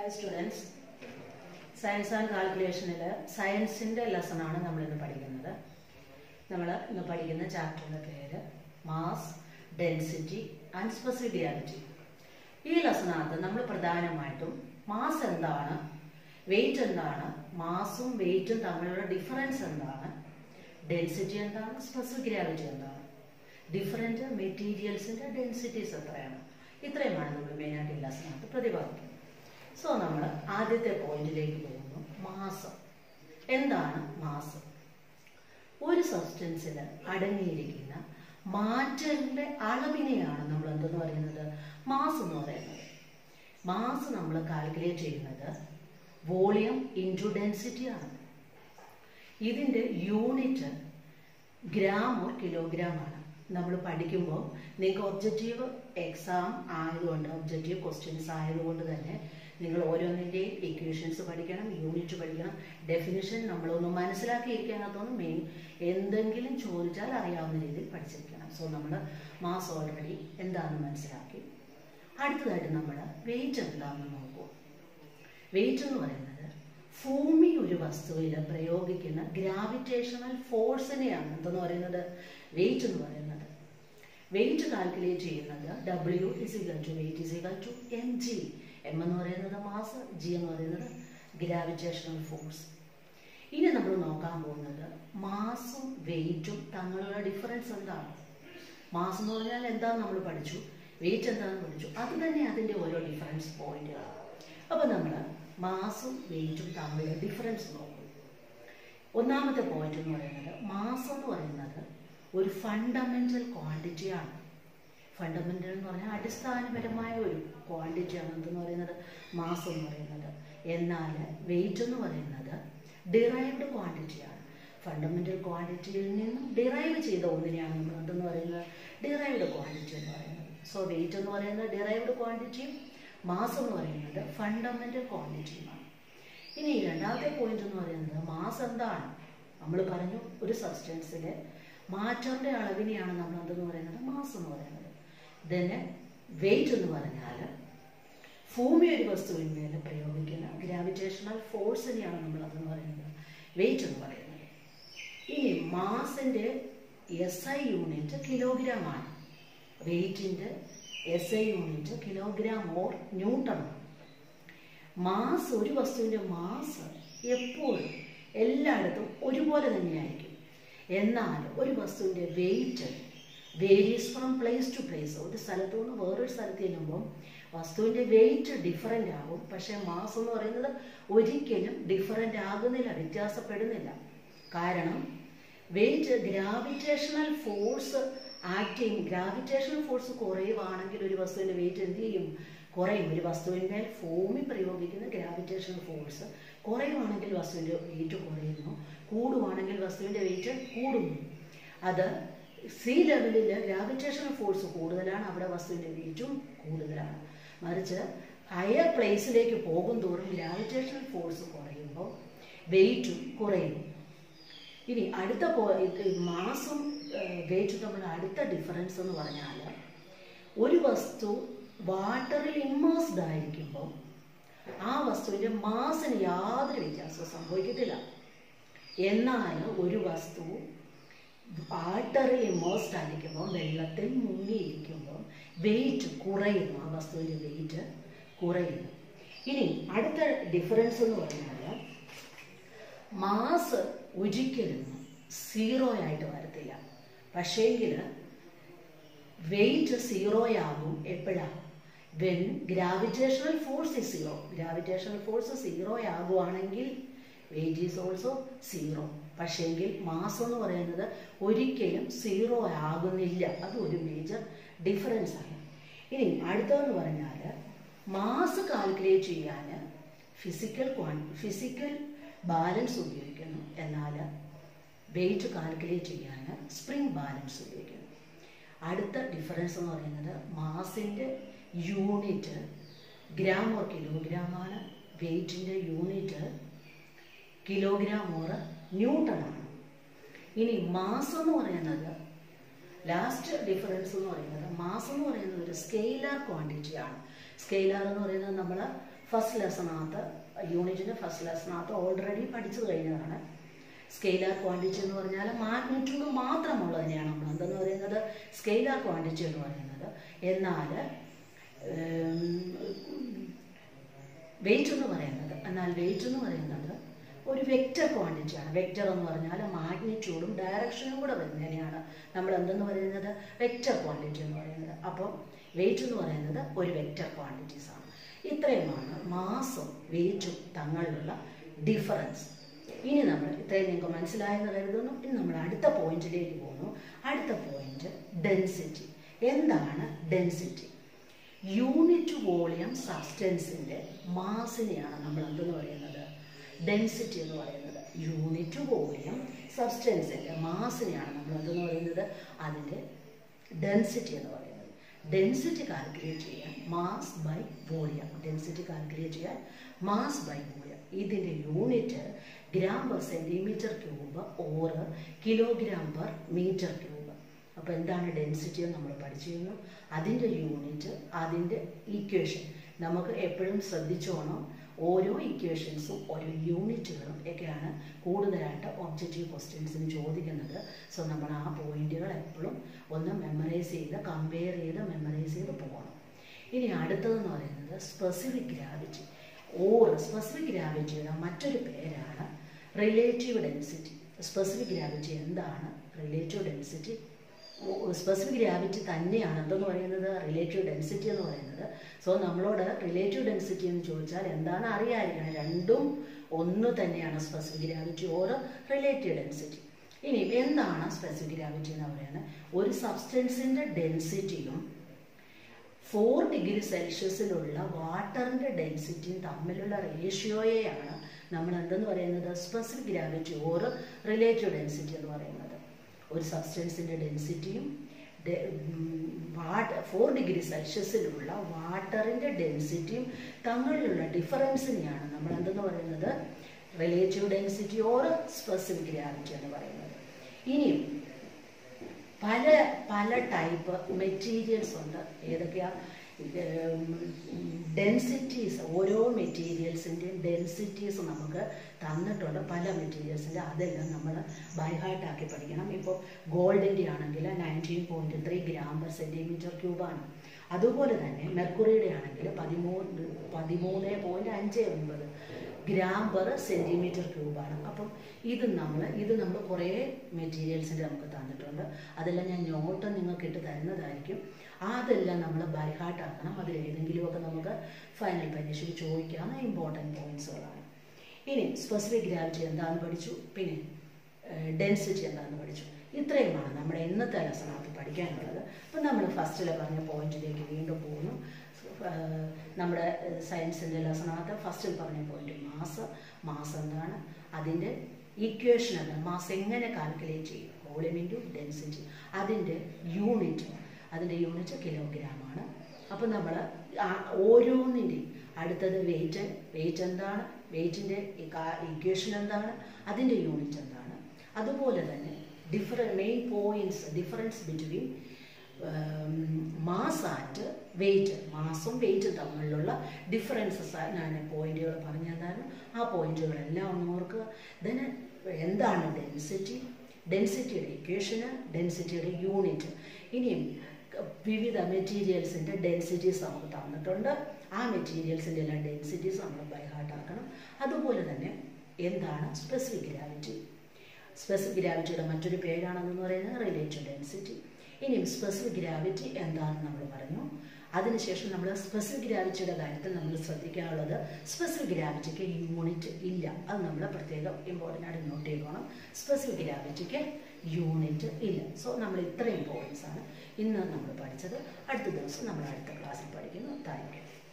hi students science and കാൽക്കുലേഷനിൽ സയൻസിൻ്റെ ലെസണാണ് നമ്മളിന്ന് പഠിക്കുന്നത് നമ്മൾ ഇന്ന് പഠിക്കുന്ന ചാപ്റ്ററിൻ്റെ പേര് മാസ് ഡെൻസിറ്റി ആൻഡ് സ്പെസിഡിയാലിറ്റി ഈ ലെസണകത്ത് നമ്മൾ പ്രധാനമായിട്ടും മാസ് എന്താണ് വെയിറ്റ് എന്താണ് മാസും വെയിറ്റും തമ്മിലുള്ള ഡിഫറൻസ് എന്താണ് ഡെൻസിറ്റി എന്താണ് സ്പെസിഫിക് ഗ്രാവിറ്റി എന്താണ് ഡിഫറെൻറ്റ് മെറ്റീരിയൽസിൻ്റെ ഡെൻസിറ്റീസ് എത്രയാണ് ഇത്രയുമാണ് നമ്മൾ മെയിനായിട്ട് ഈ ലെസണകത്ത് പ്രതിപാദിക്കുന്നത് സോ നമ്മൾ ആദ്യത്തെ പോയിന്റിലേക്ക് പോകുന്നു മാസം എന്താണ് മാസം ഒരു സബ്സ്റ്റൻസിൽ അടങ്ങിയിരിക്കുന്ന മാറ്റങ്ങളുടെ അളവിനെയാണ് നമ്മൾ എന്തെന്ന് പറയുന്നത് മാസ് എന്ന് പറയുന്നത് മാസ് നമ്മൾ കാൽക്കുലേറ്റ് ചെയ്യുന്നത് വോളിയം ഇൻറ്റു ഡെൻസിറ്റി ആണ് ഇതിൻ്റെ യൂണിറ്റ് ഗ്രാം ഓർ കിലോഗ്രാം ആണ് നമ്മൾ പഠിക്കുമ്പോൾ നിങ്ങൾക്ക് ഒബ്ജക്റ്റീവ് എക്സാം ആയതുകൊണ്ട് ഒബ്ജക്റ്റീവ് ക്വസ്റ്റ്യൻസ് ആയതുകൊണ്ട് തന്നെ നിങ്ങൾ ഓരോന്നിൻ്റെയും ഇക്വേഷൻസ് പഠിക്കണം യൂണിറ്റ് പഠിക്കണം ഡെഫിനിഷൻ നമ്മളൊന്ന് മനസ്സിലാക്കിയിരിക്കാനകത്തൊന്ന് മെയിൻ എന്തെങ്കിലും ചോദിച്ചാൽ അറിയാവുന്ന രീതിയിൽ പഠിച്ചിരിക്കണം സോ നമ്മൾ മാസ് ഓൾറെഡി എന്താണെന്ന് മനസ്സിലാക്കി അടുത്തതായിട്ട് നമ്മൾ വെയിറ്റ് എന്താണെന്ന് നോക്കൂ വെയിറ്റ് എന്ന് പറയുന്നത് ഭൂമി ഒരു വസ്തുവിൽ പ്രയോഗിക്കുന്ന ഗ്രാവിറ്റേഷണൽ ഫോഴ്സിനെയാണ് എന്തെന്ന് പറയുന്നത് വെയിറ്റ് എന്ന് പറയുന്നത് വെയിറ്റ് കാൽക്കുലേറ്റ് ചെയ്യുന്നത് W is equal to weight is equal to M G M എന്ന് പറയുന്നത് മാസ് ജി എന്ന് പറയുന്നത് ഗ്രാവിറ്റേഷണൽ ഫോഴ്സ് ഇനി നമ്മൾ നോക്കാൻ പോകുന്നത് മാസും വെയിറ്റും തമ്മിലുള്ള ഡിഫറൻസ് എന്താണ് മാസ് എന്ന് പറഞ്ഞാൽ എന്താണെന്ന് നമ്മൾ പഠിച്ചു വെയിറ്റ് എന്താണെന്ന് പഠിച്ചു അത് തന്നെ അതിൻ്റെ ഓരോ ഡിഫറൻസ് പോയിന്റുകൾ അപ്പോൾ നമ്മൾ മാസും വെയിറ്റും തമ്മിലുള്ള ഡിഫറൻസ് നോക്കും ഒന്നാമത്തെ പോയിന്റ് എന്ന് പറയുന്നത് മാസ് എന്ന് പറയുന്നത് ഒരു ഫണ്ടമെന്റൽ ക്വാണ്ടിറ്റിയാണ് ഫണ്ടമെന്റൽ എന്ന് പറഞ്ഞാൽ അടിസ്ഥാനപരമായ ഒരു ക്വാണ്ടിറ്റിയാണ് എന്തെന്ന് പറയുന്നത് മാസ് എന്ന് പറയുന്നത് എന്നാൽ വെയിറ്റ് എന്ന് പറയുന്നത് ഡിറൈവ്ഡ് ക്വാണ്ടിറ്റിയാണ് ഫണ്ടമെന്റൽ ക്വാണ്ടിറ്റിയിൽ നിന്നും ഡിറൈവ് ചെയ്ത ഒന്നിനെയാണ് നമ്മൾ എന്തെന്ന് പറയുന്നത് ഡിറൈവ്ഡ് ക്വാണ്ടിറ്റി എന്ന് പറയുന്നത് സോ വെയിറ്റ് എന്ന് പറയുന്നത് ഡിറൈവ്ഡ് ക്വാണ്ടിറ്റിയും മാസ് എന്ന് പറയുന്നത് ഫണ്ടമെന്റൽ ക്വാണ്ടിറ്റിയുമാണ് ഇനി രണ്ടാമത്തെ പോയിന്റ് എന്ന് പറയുന്നത് മാസ് എന്താണ് നമ്മൾ പറഞ്ഞു ഒരു സബ്സ്റ്റൻസിലെ മാറ്ററിന്റെ അളവിനെയാണ് നമ്മൾ എന്തെന്ന് പറയുന്നത് മാസ് എന്ന് പറയുന്നത് then വെയിറ്റ് എന്ന് പറഞ്ഞാൽ ഭൂമി ഒരു വസ്തുവിന്മേൽ പ്രയോഗിക്കുന്ന ഗ്രാവിറ്റേഷണൽ ഫോഴ്സിനെയാണ് നമ്മൾ അതെന്ന് പറയുന്നത് വെയിറ്റ് എന്ന് പറയുന്നത് ഇനി മാസിന്റെ എസ് ഐ യൂണിറ്റ് കിലോഗ്രാം ആണ് വെയിറ്റിന്റെ S I unit kilogram or newton mass ഒരു വസ്തുവിന്റെ മാസ് എപ്പോഴും എല്ലായിടത്തും ഒരുപോലെ തന്നെയായിരിക്കും എന്നാൽ ഒരു വസ്തുവിന്റെ weight varies from place to place ഒരു സ്ഥലത്തു നിന്ന് വേറൊരു സ്ഥലത്ത് ചെല്ലുമ്പോൾ വസ്തുവിൻ്റെ വെയിറ്റ് ഡിഫറൻ്റ് ആകും പക്ഷേ മാസ് എന്ന് പറയുന്നത് ഒരിക്കലും ഡിഫറൻ്റ് ആകുന്നില്ല വ്യത്യാസപ്പെടുന്നില്ല കാരണം വെയിറ്റ് ഗ്രാവിറ്റേഷണൽ ഫോഴ്സ് ആക്ട് ചെയ്യും ഗ്രാവിറ്റേഷണൽ ഫോഴ്സ് കുറയുവാണെങ്കിൽ ഒരു വസ്തുവിൻ്റെ വെയിറ്റ് എന്ത് ചെയ്യും കുറയും ഒരു വസ്തുവിൻ്റെ ഭൂമി പ്രയോഗിക്കുന്ന ഗ്രാവിറ്റേഷണൽ ഫോഴ്സ് കുറയുവാണെങ്കിൽ വസ്തുവിൻ്റെ വെയിറ്റ് കുറയുന്നു കൂടുവാണെങ്കിൽ വസ്തുവിൻ്റെ വെയിറ്റ് കൂടുന്നു അത് സീ ലെവലിൽ ഗ്രാവിറ്റേഷണൽ ഫോഴ്സ് കൂടുതലാണ് അവിടെ വസ്തുവിൻ്റെ വെയിറ്റും കൂടുതലാണ് മറിച്ച് ഹയർ പ്ലേസിലേക്ക് പോകും തോറും ഗ്രാവിറ്റേഷണൽ ഫോഴ്സ് കുറയുമ്പോൾ വെയിറ്റും കുറയുന്നു ഇനി അടുത്ത പോ മാസും വെയിറ്റും തമ്മിൽ അടുത്ത ഡിഫറൻസ് എന്ന് പറഞ്ഞാൽ ഒരു വസ്തു വാട്ടറിൽ ഇമ്മേഴ്സ്ഡ് ആയിരിക്കുമ്പോൾ ആ വസ്തുവിൻ്റെ മാസിന് യാതൊരു വ്യത്യാസവും സംഭവിക്കത്തില്ല എന്നാൽ ഒരു വസ്തു വാട്ടറിൽ ഇമേഴ്സ്ഡ് ആയിരിക്കുമ്പോൾ വെള്ളത്തിൽ മുങ്ങിയിരിക്കുമ്പോൾ വെയിറ്റ് കുറയുന്നു ആ വസ്തുവിൻ്റെ വെയിറ്റ് കുറയുന്നു ഇനി അടുത്ത ഡിഫറൻസ് എന്ന് പറഞ്ഞാൽ മാസ് ഒരിക്കലും സീറോ ആയിട്ട് വരത്തില്ല പക്ഷേങ്കിൽ വെയിറ്റ് സീറോ ആകും എപ്പോഴാണ് when gravitational force is zero gravitational force zero ആകുവാണെങ്കിൽ വെയിറ്റ് ഈസ് ഓൾസോ സീറോ പക്ഷേങ്കിൽ മാസ് എന്ന് പറയുന്നത് ഒരിക്കലും സീറോ ആകുന്നില്ല അത് ഒരു മേജർ ഡിഫറൻസ് ആണ് ഇനി അടുത്തതെന്ന് പറഞ്ഞാൽ മാസ് കാൽക്കുലേറ്റ് ചെയ്യാൻ ഫിസിക്കൽ ക്വാൺ ഫിസിക്കൽ ബാലൻസ് ഉപയോഗിക്കുന്നു എന്നാൽ വെയിറ്റ് കാൽക്കുലേറ്റ് ചെയ്യാൻ സ്പ്രിംഗ് ബാലൻസ് ഉപയോഗിക്കുന്നു അടുത്ത ഡിഫറൻസ് എന്ന് പറയുന്നത് മാസിൻ്റെ യൂണിറ്റ് ഗ്രാം ഓർ കിലോഗ്രാം ആണ് വെയിറ്റിൻ്റെ യൂണിറ്റ് കിലോഗ്രാം ഓർ ന്യൂട്ടൺ ആണ് ഇനി മാസ് എന്ന് പറയുന്നത് ലാസ്റ്റ് ഡിഫറൻസ് എന്ന് പറയുന്നത് മാസ് എന്ന് പറയുന്നത് ഒരു സ്കെയിലാർ ക്വാണ്ടിറ്റി ആണ് സ്കെയിലാർ എന്ന് പറയുന്നത് നമ്മൾ ഫസ്റ്റ് ലെസണകത്ത് യൂണിറ്റിൻ്റെ ഫസ്റ്റ് ലെസണകത്ത് ഓൾറെഡി പഠിച്ചു കഴിഞ്ഞതാണ് സ്കെയിലാർ ക്വാണ്ടിറ്റി എന്ന് പറഞ്ഞാൽ മാഗ്നിറ്റ്യൂഡ് മാത്രമുള്ളതിനെയാണ് നമ്മൾ എന്തെന്ന് പറയുന്നത് സ്കെയിലാർ ക്വാണ്ടിറ്റി എന്ന് പറയുന്നത് എന്നാൽ വെയിറ്റ് എന്ന് പറയുന്നത് എന്നാൽ വെയിറ്റ് എന്ന് പറയുന്നത് ഒരു വെക്റ്റർ ക്വാണ്ടിറ്റിയാണ് വെക്റ്റർ എന്ന് പറഞ്ഞാൽ മാഗ്നിറ്റ്യൂഡും ഡയറക്ഷനും കൂടെ വരുന്നതിനെയാണ് നമ്മൾ എന്തെന്ന് പറയുന്നത് വെക്റ്റർ ക്വാണ്ടിറ്റി എന്ന് പറയുന്നത് അപ്പം വെയിറ്റ് എന്ന് പറയുന്നത് ഒരു വെക്റ്റർ ക്വാണ്ടിറ്റീസ് ആണ് ഇത്രയുമാണ് മാസും വെയിറ്റും തമ്മിലുള്ള ഡിഫറൻസ് ഇനി നമ്മൾ ഇത്രയും നിങ്ങൾക്ക് മനസ്സിലായെന്ന് കരുതുന്നു ഇനി നമ്മൾ അടുത്ത പോയിന്റിലേക്ക് പോകുന്നു അടുത്ത പോയിന്റ് ഡെൻസിറ്റി എന്താണ് ഡെൻസിറ്റി യൂണിറ്റ് വോളിയം സബ്സ്റ്റൻസിൻ്റെ മാസിനെയാണ് നമ്മൾ എന്തെന്ന് പറയുന്നത് ഡെൻസിറ്റി എന്ന് പറയുന്നത് യൂണിറ്റ് വോളിയം സബ്സ്റ്റൻസിൻ്റെ മാസിനെയാണ് നമ്മൾ എന്തെന്ന് പറയുന്നത് അതിൻ്റെ ഡെൻസിറ്റി എന്ന് പറയുന്നത് ഡെൻസിറ്റി കാൽക്കുലേറ്റ് ചെയ്യാൻ mass by volume density calculate ചെയ്യാൻ മാസ് ബൈ വോളിയം ഇതിൻ്റെ unit gram per centimetre cube or kilogram per metre cube അപ്പോൾ എന്താണ് ഡെൻസിറ്റി എന്ന് നമ്മൾ പഠിച്ചിരുന്നു അതിൻ്റെ യൂണിറ്റ് അതിൻ്റെ ഈക്വേഷൻ നമുക്ക് എപ്പോഴും ശ്രദ്ധിച്ചോണം ഓരോ ഇക്വേഷൻസും ഓരോ യൂണിറ്റുകളും ഒക്കെയാണ് കൂടുതലായിട്ട് ഒബ്ജക്റ്റീവ് ക്വസ്റ്റ്യൻസിന് ചോദിക്കുന്നത് സോ നമ്മൾ ആ പോയിന്റുകൾ എപ്പോഴും ഒന്ന് മെമ്മറൈസ് ചെയ്ത് കമ്പയർ ചെയ്ത് മെമ്മറൈസ് ചെയ്ത് പോകണം ഇനി അടുത്തതെന്ന് പറയുന്നത് സ്പെസിഫിക് ഗ്രാവിറ്റി ഓർ സ്പെസിഫിക് ഗ്രാവിറ്റിയുടെ മറ്റൊരു പേരാണ് റിലേറ്റീവ് ഡെൻസിറ്റി സ്പെസിഫിക് ഗ്രാവിറ്റി എന്താണ് റിലേറ്റീവ് ഡെൻസിറ്റി സ്പെസിഫിക് ഗ്രാവിറ്റി തന്നെയാണ് എന്തെന്ന് പറയുന്നത് റിലേറ്റീവ് ഡെൻസിറ്റി എന്ന് പറയുന്നത് സോ നമ്മളോട് റിലേറ്റീവ് ഡെൻസിറ്റി എന്ന് ചോദിച്ചാൽ എന്താണ് അറിയാതിരിക്കണം രണ്ടും ഒന്ന് തന്നെയാണ് specific gravity or relative density ഇനി എന്താണ് സ്പെസിഫിക് ഗ്രാവിറ്റി എന്ന് പറയുന്നത് ഒരു സബ്സ്റ്റൻസിൻ്റെ ഡെൻസിറ്റിയും ഫോർ ഡിഗ്രി സെൽഷ്യസിലുള്ള വാട്ടറിൻ്റെ ഡെൻസിറ്റിയും തമ്മിലുള്ള റേഷ്യോയെയാണ് നമ്മൾ എന്തെന്ന് പറയുന്നത് specific gravity or relative density എന്ന് പറയുന്നത് ഒരു സബ്സ്റ്റൻസിൻ്റെ ഡെൻസിറ്റിയും വാട്ടർ ഫോർ ഡിഗ്രി സെൽഷ്യസിലുള്ള വാട്ടറിൻ്റെ ഡെൻസിറ്റിയും തമ്മിലുള്ള ഡിഫറൻസിനെയാണ് നമ്മൾ എന്തെന്ന് പറയുന്നത് relative density or specific gravity എന്ന് പറയുന്നത് ഇനിയും പല പല ടൈപ്പ് മെറ്റീരിയൽസ് ഉണ്ട് ഏതൊക്കെയാ ഡെൻസിറ്റീസ് ഓരോ മെറ്റീരിയൽസിൻ്റെയും ഡെൻസിറ്റീസ് നമുക്ക് തന്നിട്ടുണ്ട് പല മെറ്റീരിയൽസിൻ്റെ അതെല്ലാം നമ്മൾ ബൈഹാർട്ടാക്കി പഠിക്കണം ഇപ്പോൾ ഗോൾഡിൻ്റെ ആണെങ്കിൽ nineteen point three gram per centimetre ക്യൂബാണ് അതുപോലെ തന്നെ മെർക്കുറിയുടെ ആണെങ്കിൽ പതിമൂന്ന് പതിമൂന്ന് പോയിൻറ്റ് അഞ്ച് ഒൻപത് ഗ്രാം പെർ സെൻറ്റിമീറ്റർ ക്യൂബാണ് അപ്പം ഇത് നമ്മൾ ഇത് നമ്മൾ കുറേ മെറ്റീരിയൽസിൻ്റെ നമുക്ക് തന്നിട്ടുണ്ട് അതെല്ലാം ഞാൻ നോട്ട് നിങ്ങൾക്ക് ഇട്ട് തരുന്നതായിരിക്കും അതെല്ലാം നമ്മൾ ബൈഹാർട്ട് ആക്കണം അതിൽ ഏതെങ്കിലുമൊക്കെ നമുക്ക് ഫൈനൽ പരീക്ഷയ്ക്ക് ചോദിക്കാവുന്ന ഇമ്പോർട്ടൻറ്റ് പോയിന്റ്സുകളാണ് ഇനി സ്പെസിഫിക് ഗ്രാവിറ്റി എന്താണെന്ന് പഠിച്ചു പിന്നെ ഡെൻസിറ്റി എന്താണെന്ന് പഠിച്ചു ഇത്രയുമാണ് നമ്മുടെ ഇന്നത്തെ ലെസണകത്ത് പഠിക്കാനുള്ളത് അപ്പം നമ്മൾ ഫസ്റ്റിൽ പറഞ്ഞ പോയിന്റിലേക്ക് വീണ്ടും പോകുന്നു നമ്മുടെ സയൻസിൻ്റെ ലെസണകത്ത് ഫസ്റ്റിൽ പറഞ്ഞ പോയിന്റ് മാസ് മാസ് എന്താണ് അതിൻ്റെ ഇക്വേഷൻ എന്താണ് മാസ് എങ്ങനെ കാൽക്കുലേറ്റ് ചെയ്യും വോളിയം ഇൻറ്റു ഡെൻസിറ്റി അതിൻ്റെ യൂണിറ്റ് അതിൻ്റെ യൂണിറ്റ് കിലോഗ്രാം ആണ് അപ്പം നമ്മൾ ഓരോന്നിൻ്റെയും അടുത്തത് വെയിറ്റ് വെയിറ്റ് എന്താണ് വെയിറ്റിൻ്റെ ഇക്വേഷൻ എന്താണ് അതിൻ്റെ യൂണിറ്റ് എന്താണ് അതുപോലെ തന്നെ ഡിഫറ main points difference between mass and weight മാസും വെയിറ്റും തമ്മിലുള്ള ഡിഫറൻസസ് ഞാൻ പോയിന്റുകൾ പറഞ്ഞു തന്നായിരുന്നു ആ പോയിന്റുകളെല്ലാം ഒന്ന് ഓർക്കുക ദെൻ എന്താണ് ഡെൻസിറ്റി ഡെൻസിറ്റിയുടെ ഇക്വേഷന് ഡെൻസിറ്റിയുടെ യൂണിറ്റ് ഇനിയും വിവിധ മെറ്റീരിയൽസിൻ്റെ ഡെൻസിറ്റീസ് നമുക്ക് തന്നിട്ടുണ്ട് ആ മെറ്റീരിയൽസിൻ്റെ എല്ലാം ഡെൻസിറ്റീസ് നമ്മൾ ബൈഹാർട്ട് ആക്കണം അതുപോലെ തന്നെ എന്താണ് സ്പെസിഫിക് ഗ്രാവിറ്റി സ്പെസിഫിക് ഗ്രാവിറ്റിയുടെ മറ്റൊരു പേരാണെന്ന് പറയുന്നത് റിലേറ്റീവ് ഡെൻസിറ്റി ഇനിയും സ്പെസിഫിക് ഗ്രാവിറ്റി എന്താണെന്ന് നമ്മൾ പറഞ്ഞു അതിനുശേഷം നമ്മൾ സ്പെസിഫിക് ഗ്രാവിറ്റിയുടെ കാര്യത്തിൽ നമ്മൾ ശ്രദ്ധിക്കാനുള്ളത് സ്പെസിഫിക് ഗ്രാവിറ്റിക്ക് യൂണിറ്റ് ഇല്ല അത് നമ്മൾ പ്രത്യേകം ഇമ്പോർട്ടൻ്റ് ആയിട്ട് നോട്ട് ചെയ്യണം സ്പെസിഫിക് ഗ്രാവിറ്റിക്ക് യൂണിറ്റ് ഇല്ല സോ നമ്മൾ ഇത്രയും പോയിന്റ്സ് ആണ് ഇന്ന് നമ്മൾ പഠിച്ചത് അടുത്ത ദിവസം നമ്മൾ അടുത്ത ക്ലാസ്സിൽ പഠിക്കുന്നു താങ്ക് യു